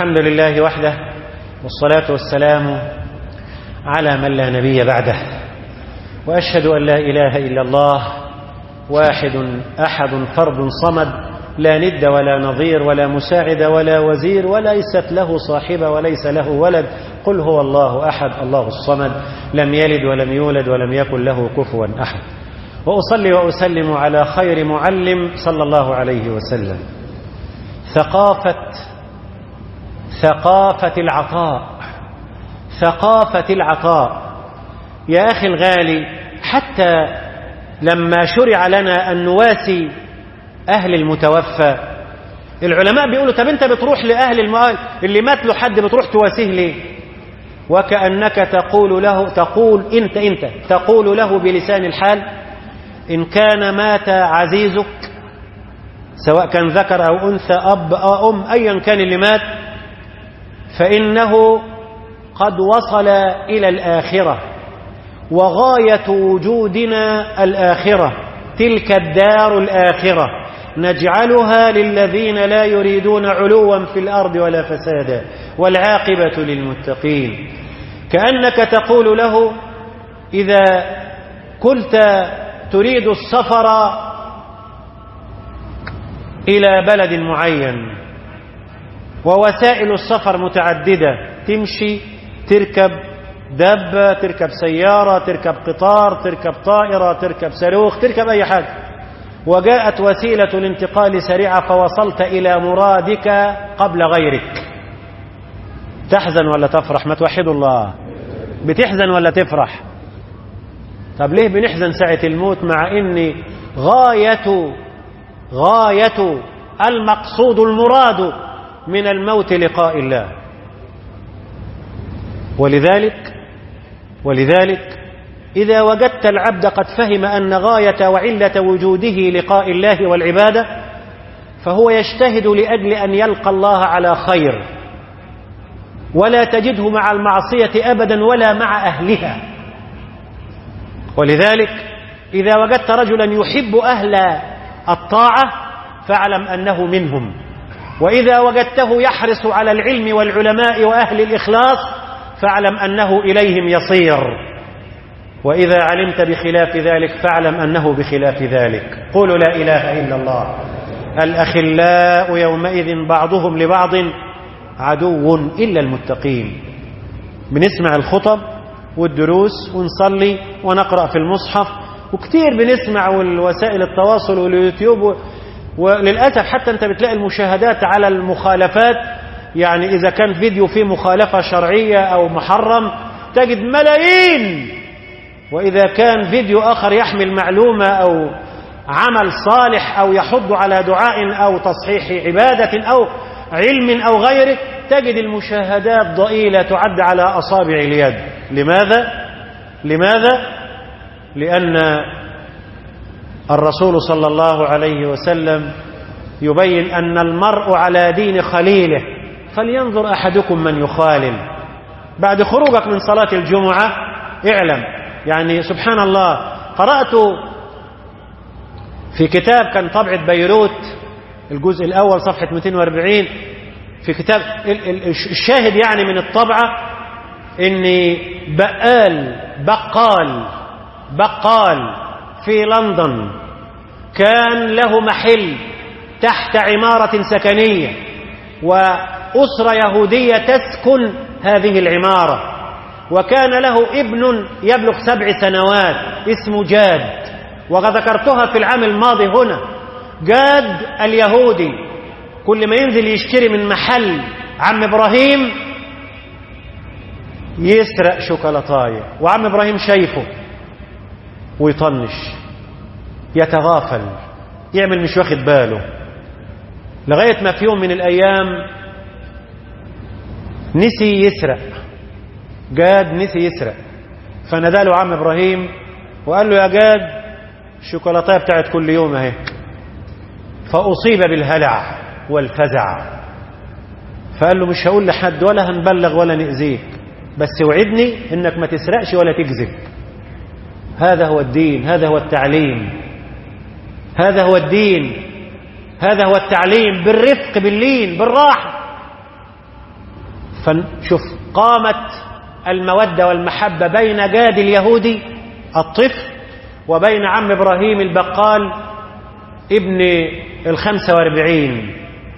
الحمد لله وحده والصلاة والسلام على من لا نبي بعده وأشهد أن لا إله إلا الله واحد أحد فرد صمد لا ند ولا نظير ولا مساعد ولا وزير وليست له صاحبة وليس له ولد قل هو الله أحد الله الصمد لم يلد ولم يولد ولم يكن له كفوا أحد وأصلي وأسلم على خير معلم صلى الله عليه وسلم ثقافة ثقافة العطاء ثقافة العطاء يا أخي الغالي حتى لما شرع لنا أن نواسي أهل المتوفى العلماء بيقولوا طب أنت بتروح لأهل المؤال اللي مات له حد بتروح تواسيه ليه وكأنك تقول له تقول أنت أنت تقول له بلسان الحال إن كان مات عزيزك سواء كان ذكر أو أنثى أب أو أم أيا كان اللي مات فإنه قد وصل إلى الآخرة وغاية وجودنا الآخرة تلك الدار الآخرة نجعلها للذين لا يريدون علوا في الأرض ولا فسادا والعاقبة للمتقين كأنك تقول له إذا كنت تريد السفر إلى بلد معين ووسائل السفر متعددة تمشي تركب دابة تركب سيارة تركب قطار تركب طائرة تركب صاروخ تركب أي حاجة وجاءت وسيلة الانتقال سريعة فوصلت إلى مرادك قبل غيرك تحزن ولا تفرح ما توحد الله بتحزن ولا تفرح طب ليه بنحزن ساعة الموت مع ان غاية غاية المقصود المراد من الموت لقاء الله ولذلك ولذلك إذا وجدت العبد قد فهم أن غاية وعلة وجوده لقاء الله والعبادة فهو يجتهد لأجل أن يلقى الله على خير ولا تجده مع المعصية أبدا ولا مع أهلها ولذلك إذا وجدت رجلا يحب أهل الطاعة فاعلم أنه منهم وإذا وجدته يحرص على العلم والعلماء وأهل الإخلاص فاعلم أنه إليهم يصير وإذا علمت بخلاف ذلك فاعلم أنه بخلاف ذلك قولوا لا إله إلا الله الأخلاء يومئذ بعضهم لبعض عدو إلا المتقين بنسمع الخطب والدروس ونصلي ونقرأ في المصحف وكتير بنسمع وسائل التواصل واليوتيوب وللأسف حتى أنت بتلاقي المشاهدات على المخالفات يعني إذا كان فيديو فيه مخالفة شرعية أو محرم تجد ملايين وإذا كان فيديو آخر يحمل معلومة أو عمل صالح أو يحض على دعاء أو تصحيح عبادة أو علم أو غيره تجد المشاهدات ضئيلة تعد على أصابع اليد لماذا؟ لماذا؟ لأن الرسول صلى الله عليه وسلم يبين أن المرء على دين خليله فلينظر أحدكم من يخالل بعد خروجك من صلاة الجمعة اعلم يعني سبحان الله قرأت في كتاب كان طبعة بيروت الجزء الأول صفحة 240 في كتاب الشاهد يعني من الطبعة ان بقال بقال بقال في لندن كان له محل تحت عمارة سكنية وأسرة يهودية تسكن هذه العمارة وكان له ابن يبلغ سبع سنوات اسمه جاد وذكرتها في العام الماضي هنا جاد اليهودي كل ما ينزل يشتري من محل عم إبراهيم يسرق شوكولاتاية وعم إبراهيم شايفه ويطنش يتغافل يعمل مش واخد باله لغاية ما في يوم من الأيام نسي يسرق جاد نسي يسرق فناداله عم إبراهيم وقال له يا جاد الشوكولاتاية بتاعت كل يوم اهي فأصيب بالهلع والفزع فقال له مش هقول لحد ولا هنبلغ ولا نأذيك بس وعدني انك ما تسرقش ولا تكذب هذا هو الدين هذا هو التعليم هذا هو الدين هذا هو التعليم بالرفق باللين بالراحة فشوف قامت المودة والمحبة بين جاد اليهودي الطفل وبين عم إبراهيم البقال ابن الخمسة واربعين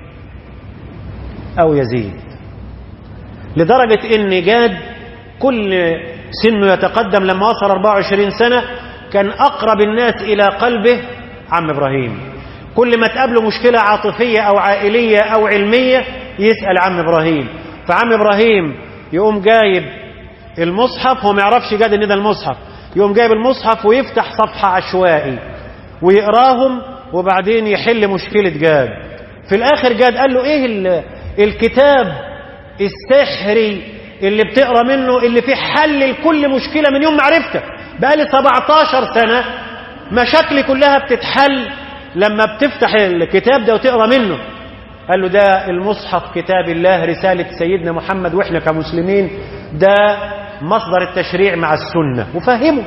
أو يزيد لدرجة إن جاد كل سنه يتقدم لما وصل 24 سنة كان أقرب الناس إلى قلبه عم إبراهيم كل ما تقابله مشكلة عاطفية أو عائلية أو علمية يسأل عم إبراهيم فعم إبراهيم يقوم جايب المصحف هو ما يعرفش جاد إن ده المصحف يقوم جايب المصحف ويفتح صفحة عشوائي ويقراهم وبعدين يحل مشكلة جاد في الآخر جاد قال له إيه الكتاب السحري اللي بتقرا منه اللي فيه حل لكل مشكلة من يوم ما عرفتك بقالي 17 سنة مشاكلي كلها بتتحل لما بتفتح الكتاب ده وتقرا منه قال له ده المصحف كتاب الله رسالة سيدنا محمد واحنا كمسلمين ده مصدر التشريع مع السنة وفهمه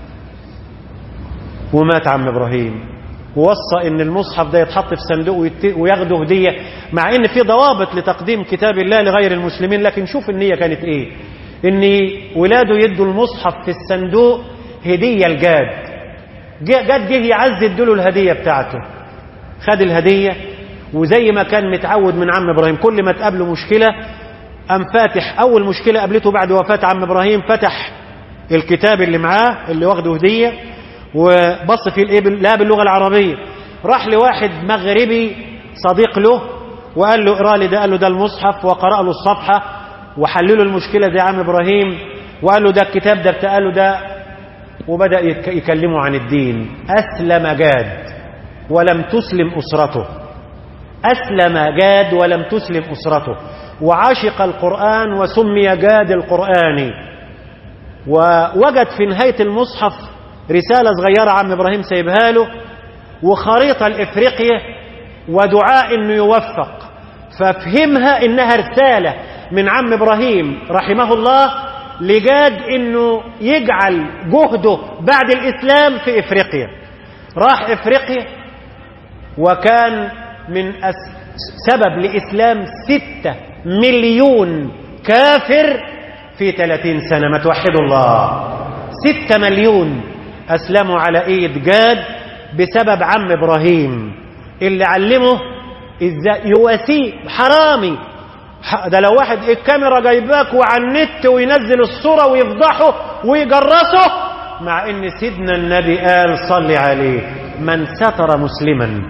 ومات عم إبراهيم ووصى ان المصحف ده يتحط في صندوق وياخده هدية مع ان في ضوابط لتقديم كتاب الله لغير المسلمين لكن شوف النية كانت ايه ان ولاده يدوا المصحف في الصندوق هدية الجاد جاد جه يعز ادوله الهدية بتاعته خد الهدية وزي ما كان متعود من عم ابراهيم كل ما تقابله مشكلة قام فاتح اول مشكلة قابلته بعد وفاة عم ابراهيم فتح الكتاب اللي معاه اللي واخده هدية وبص فيه الايه لا باللغه العربيه راح لواحد مغربي صديق له وقال له اقرا لي ده قال له ده المصحف وقرا له الصفحه وحلله المشكله زي عم ابراهيم وقال له ده الكتاب ده بتاع له ده وبدا يكلمه عن الدين اسلم جاد ولم تسلم اسرته اسلم جاد ولم تسلم اسرته وعشق القران وسمي جاد القراني ووجد في نهايه المصحف رسالة صغيرة عم إبراهيم سايبها له وخريطة لإفريقيا ودعاء إنه يوفق ففهمها إنها رسالة من عم إبراهيم رحمه الله لجاد إنه يجعل جهده بعد الإسلام في إفريقيا راح إفريقيا وكان من أس سبب لإسلام ستة مليون كافر في ثلاثين سنة ما توحدوا الله ستة مليون أسلموا على إيد جاد بسبب عم إبراهيم اللي علمه إزاي يواسيه حرامي ده لو واحد الكاميرا جايباك وعلى النت وينزل الصورة ويفضحه ويجرسه مع ان سيدنا النبي قال صلي عليه من ستر مسلما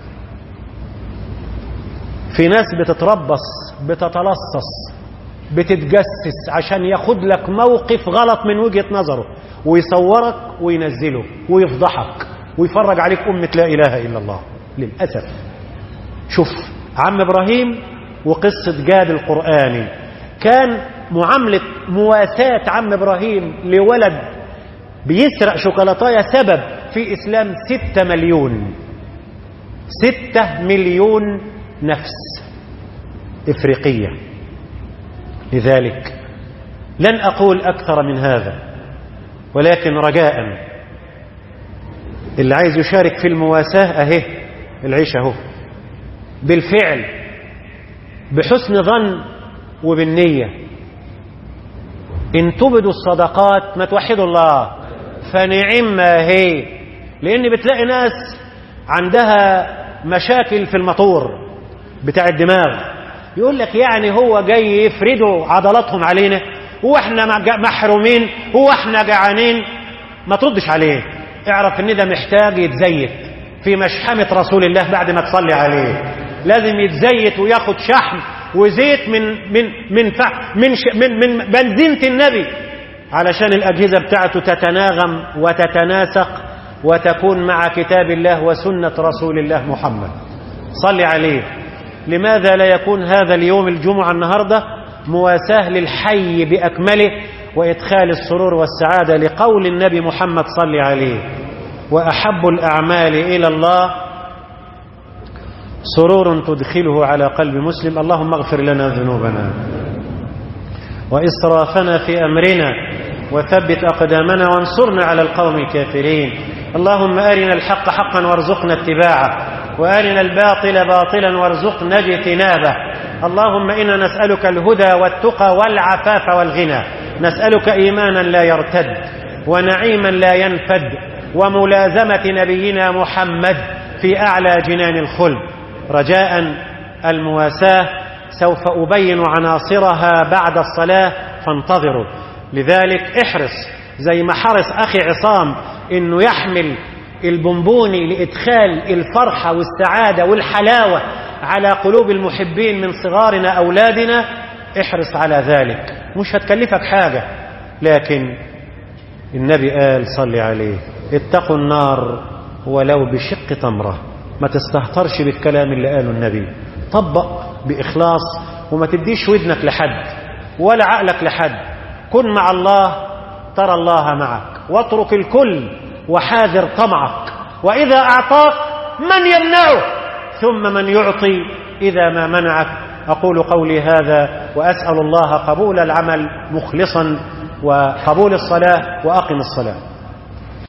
في ناس بتتربص بتتلصص بتتجسس عشان ياخد لك موقف غلط من وجهة نظره ويصورك وينزله ويفضحك ويفرج عليك أمة لا إله إلا الله للأسف شوف عم إبراهيم وقصة جاد القرآني كان معاملة مواساة عم إبراهيم لولد بيسرق شوكولاتاية سبب في إسلام ستة مليون ستة مليون نفس إفريقية لذلك لن أقول أكثر من هذا ولكن رجاء اللي عايز يشارك في المواساة أهي العيش أهو بالفعل بحسن ظن وبالنية إن تبدوا الصدقات ما توحدوا الله فنعم هي لأن بتلاقي ناس عندها مشاكل في المطور بتاع الدماغ يقول لك يعني هو جاي يفردوا عضلاتهم علينا هو احنا محرومين هو احنا جعانين ما تردش عليه اعرف ان ده محتاج يتزيت في مشحمة رسول الله بعد ما تصلي عليه لازم يتزيت وياخد شحم وزيت من من من من من, من بنزينة النبي علشان الأجهزة بتاعته تتناغم وتتناسق وتكون مع كتاب الله وسنة رسول الله محمد صلي عليه لماذا لا يكون هذا اليوم الجمعة النهاردة مواساة للحي بأكمله وإدخال السرور والسعادة لقول النبي محمد صلى عليه وأحب الأعمال إلى الله سرور تدخله على قلب مسلم اللهم اغفر لنا ذنوبنا وإسرافنا في أمرنا وثبت أقدامنا وانصرنا على القوم الكافرين اللهم أرنا الحق حقا وارزقنا اتباعه وأرنا الباطل باطلا وارزقنا اجتنابه اللهم إنا نسألك الهدى والتقى والعفاف والغنى نسألك إيمانا لا يرتد ونعيما لا ينفد وملازمة نبينا محمد في أعلى جنان الخلد رجاء المواساة سوف أبين عناصرها بعد الصلاة فانتظروا لذلك احرص زي ما حرص أخي عصام إنه يحمل البونبوني لإدخال الفرحة والسعادة والحلاوة على قلوب المحبين من صغارنا أولادنا احرص على ذلك مش هتكلفك حاجة لكن النبي قال صلي عليه اتقوا النار ولو بشق تمرة ما تستهترش بالكلام اللي قاله النبي طبق بإخلاص وما تديش ودنك لحد ولا عقلك لحد كن مع الله ترى الله معك واترك الكل وحاذر طمعك وإذا أعطاك من يمنعه ثم من يعطي إذا ما منعك أقول قولي هذا وأسأل الله قبول العمل مخلصا وقبول الصلاة وأقم الصلاة